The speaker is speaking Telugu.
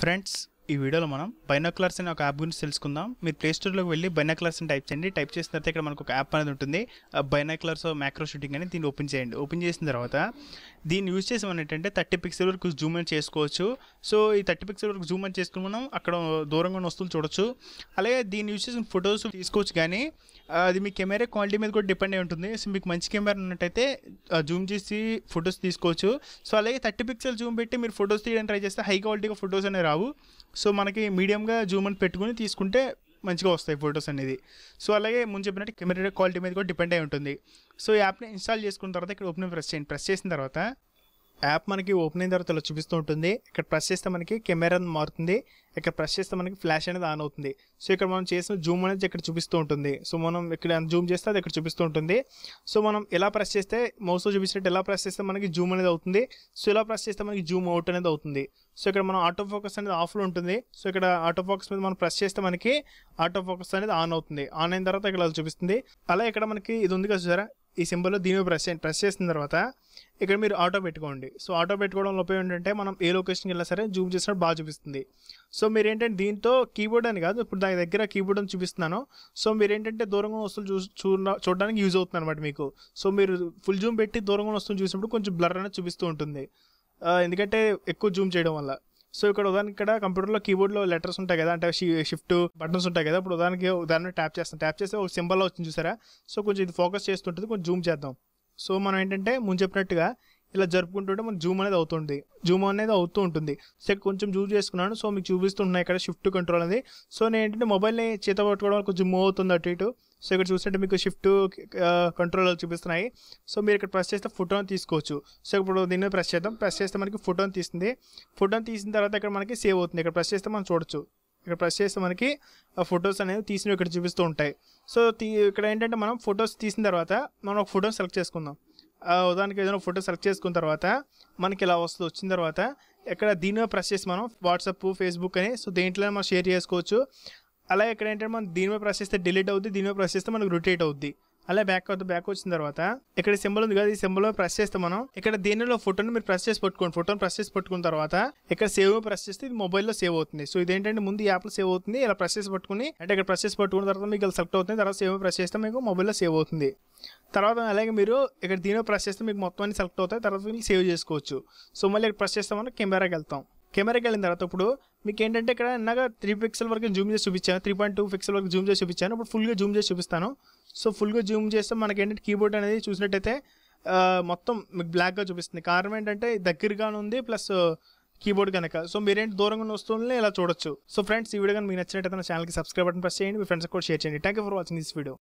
ఫ్రెండ్స్ ఈ వీడియోలో మనం బైనాక్లర్స్ అనే ఒక యాప్ గురించి తెలుసుకుందాం మీరు ప్లే స్టోర్లోకి వెళ్ళి బైనాక్లర్స్ అని టైప్ చేయండి టైప్ చేసిన తర్వాత ఇక్కడ మనకు ఒక యాప్ అనేది ఉంటుంది బైనాక్లర్స్ మ్యాక్రో షూటింగ్ అని దీన్ని ఓపెన్ చేయండి ఓపెన్ చేసిన తర్వాత దీన్ని యూజ్ చేసి మనం ఏంటంటే థర్టీ పిక్సెల్ వరకు జూమ్ అని చేసుకోవచ్చు సో ఈ థర్టీ పిక్సెల్ వరకు జూమ్ అని చేసుకుని మనం అక్కడ దూరంగా ఉన్న వస్తువులు చూడొచ్చు అలాగే దీన్ని యూజ్ చేసిన ఫొటోస్ తీసుకోవచ్చు కానీ ఆ, అది మీ కెమెరా క్వాలిటీ మీద కూడా డిపెండ్ అయి ఉంటుంది సో మీకు మంచి కెమెరా ఉన్నట్టయితే జూమ్ చేసి ఫొటోస్ తీసుకోవచ్చు సో అలాగే థర్టీ పిక్సెల్ జూమ్ పెట్టి మీరు ఫొటోస్ తీయడానికి ట్రై చేస్తే హై క్వాలిటీగా ఫొటోస్ అనేవి రావు సో మనకి మీడియంగా జూమ్ అని పెట్టుకుని తీసుకుంటే మంచిగా వస్తాయి ఫొటోస్ అనేది సో అలాగే ముందు చెప్పినట్టు కెమెరా క్వాలిటీ మీద కూడా డిపెండ్ అయి ఉంటుంది సో ఈ యాప్ని ఇన్స్టాల్ చేసుకున్న తర్వాత ఇక్కడ ఓపెన్ ప్రెస్ చేయండి ప్రెస్ చేసిన తర్వాత యాప్ మనకి ఓపెన్ అయిన తర్వాత ఇలా చూపిస్తూ ఉంటుంది ఇక్కడ ప్రెస్ చేస్తే మనకి కెమెరా మారుతుంది ఇక్కడ ప్రెస్ చేస్తే మనకి ఫ్లాష్ అనేది ఆన్ అవుతుంది సో ఇక్కడ మనం చేసిన జూమ్ అనేది ఇక్కడ చూపిస్తూ ఉంటుంది సో మనం ఇక్కడ జూమ్ చేస్తే అది ఇక్కడ చూపిస్తూ ఉంటుంది సో మనం ఎలా ప్రెస్ చేస్తే మౌస్లో చూపించినట్టు ఎలా ప్రెస్ చేస్తే మనకి జూమ్ అనేది అవుతుంది సో ఇలా ప్రెస్ చేస్తే మనకి జూమ్ అవుట్ అనేది అవుతుంది సో ఇక్కడ మనం ఆటో ఫోకస్ అనేది ఆఫ్లో ఉంటుంది సో ఇక్కడ ఆటో ఫోకస్ మీద మనం ప్రెస్ చేస్తే మనకి ఆటో ఫోకస్ అనేది ఆన్ అవుతుంది ఆన్ అయిన తర్వాత ఇక్కడ అది చూపిస్తుంది అలా ఇక్కడ మనకి ఇది ఉంది కదా చూసారా ఈ సింబల్లో దీని మీద ప్రెస్ చేయండి ప్రెస్ చేసిన తర్వాత ఇక్కడ మీరు ఆటో పెట్టుకోండి సో ఆటో పెట్టుకోవడంలో ఉపయోగం ఏంటంటే మనం ఏ లొకేషన్కి వెళ్ళినా సరే జూమ్ చేసినప్పుడు బాగా చూపిస్తుంది సో మీరు ఏంటంటే దీంతో కీబోర్డ్ అని కాదు ఇప్పుడు దాని దగ్గర కీబోర్డ్ అని చూపిస్తున్నాను సో మీరు ఏంటంటే దూరంగా ఉన్న వస్తువులు చూ చూడ చూడడానికి యూజ్ అవుతుంది అనమాట మీకు సో మీరు ఫుల్ జూమ్ పెట్టి దూరంగా ఉన్న వస్తువులు చూసినప్పుడు కొంచెం బ్లర్ అనేది చూపిస్తూ ఉంటుంది ఆ, ఎందుకంటే ఎక్కువ జూమ్ చేయడం వల్ల సో ఇక్కడ ఉదాహరణకి ఇక్కడ కంప్యూటర్లో కీబోర్డ్లో లెటర్స్ ఉంటాయి కదా అంటే షిఫ్ట్ బటన్స్ ఉంటాయి కదా ఇప్పుడు ఉదాహరణకి ఉదాహరణ ట్యాప్ చేస్తాం ట్యాప్ చేస్తే ఒక సింబల్ వచ్చింది చూసారా సో కొంచెం ఇది ఫోకస్ చేస్తుంటుంది కొంచెం జూమ్ చేద్దాం సో మనం ఏంటంటే ముందు చెప్పినట్టుగా ఇలా జరుపుకుంటుంటే మనకు జూమ్ అనేది అవుతుంది జూమ్ అనేది అవుతూ ఉంటుంది సో ఇక్కడ కొంచెం జూమ్ చేసుకున్నాను సో మీకు చూపిస్తున్నాయి ఇక్కడ షిఫ్ట్ కంట్రోల్ అనేది సో నేను ఏంటంటే మొబైల్ని చేత పట్టుకోవడం వల్ల కొంచెం మూవ్ అవుతుంది అటు ఇటు సో ఇక్కడ చూస్తుంటే మీకు షిఫ్ట్ కంట్రోల్ చూపిస్తున్నాయి సో మీరు ఇక్కడ ప్రెస్ చేస్తే ఫోటోని తీసుకోవచ్చు సో ఇప్పుడు దీన్ని ప్రెస్ చేద్దాం ప్రెస్ చేస్తే మనకి ఫోటోని తీస్తుంది ఫోటోని తీసిన తర్వాత ఇక్కడ మనకి సేవ్ అవుతుంది ఇక్కడ ప్రెస్ చేస్తే మనం చూడొచ్చు ఇక్కడ ప్రెస్ చేస్తే మనకి ఆ ఫొటోస్ అనేవి తీసినవి ఇక్కడ చూపిస్తూ ఉంటాయి సో తీ ఇక్కడ ఏంటంటే మనం ఫొటోస్ తీసిన తర్వాత మనం ఒక ఫోటో సెలెక్ట్ చేసుకుందాం ఆ ఉదాహరణకి ఏదైనా ఫోటో సెలెక్ట్ చేసుకున్న తర్వాత మనకి ఇలా వస్తుంది వచ్చిన తర్వాత ఇక్కడ దీని మీద ప్రెస్ చేసి మనం వాట్సాప్ ఫేస్బుక్ అని సో దేంట్లో మనం షేర్ చేసుకోవచ్చు అలా ఇక్కడ ఏంటంటే మనం దీని మీద ప్రెస్ చేస్తే డిలీట్ అవుద్ది దీని మీద ప్రెస్ చేస్తే మనకు రొటేట్ అవుద్ది అలా బ్యాక్ అవుతుంది బ్యాక్ వచ్చిన తర్వాత ఇక్కడ సింబల్ ఉంది కదా ఈ సింబల్ ప్రెస్ చేస్తే మనం ఇక్కడ దీనిలో ఫోటోని మీరు ప్రెస్ చేసి పట్టుకోండి ఫోటోని ప్రెస్ చేసి పట్టుకున్న తర్వాత ఇక్కడ సేవ్ ప్రెస్ చేస్తే ఇది మొబైల్లో సేవ్ అవుతుంది సో ఇదేంటంటే ముందు యాప్ లో సేవ్ అవుతుంది ఇలా ప్రెస్ చేసి పట్టుకుని అంటే ఇక్కడ ప్రెస్ చేసి పట్టుకున్న తర్వాత మీకు ఇలా సెలెక్ట్ అవుతుంది తర్వాత సేవ్ ప్రెస్ చేస్తే మీకు మొబైల్లో సేవ్ అవుతుంది తర్వాత అలాగే మీరు ఇక్కడ దీనిలో ప్రెస్ చేస్తే మీకు మొత్తం అన్ని సెలెక్ట్ అవుతాయి తర్వాత మీరు సేవ్ చేసుకోవచ్చు సో మళ్ళీ ఇక్కడ ప్రెస్ చేస్తే మనం కెమెరాకి వెళ్తాం కెమెరాకి వెళ్ళిన తర్వాత ఇప్పుడు మీకు ఏంటంటే ఇక్కడ ఇందాక త్రీ పిక్సెల్ వరకు జూమ్ చేసి చూపించాను త్రీ పాయింట్ టూ పిక్సెల్ వరకు జూమ్ చేసి చూపించాను ఇప్పుడు ఫుల్గా జూమ్ చేసి చూపిస్తాను సో ఫుల్గా జూమ్ చేస్తే మనకి ఏంటంటే కీబోర్డ్ అనేది చూసినట్టయితే ఆ, మొత్తం మీకు బ్లాక్గా చూపిస్తుంది కారణం ఏంటంటే దగ్గరగానే ఉంది ప్లస్ కీబోర్డ్ కనుక సో మీరేంటి దూరంగా ఉన్న వస్తువులని ఇలా చూడొచ్చు సో ఫ్రెండ్స్ ఈ వీడియో కానీ మీకు నచ్చినట్టయితే నా ఛానల్కి సబ్స్క్రైబ్ బటన్ ప్రెస్ చేయండి మీ ఫ్రెండ్స్ కూడా షేర్ చేయండి thank you for watching this video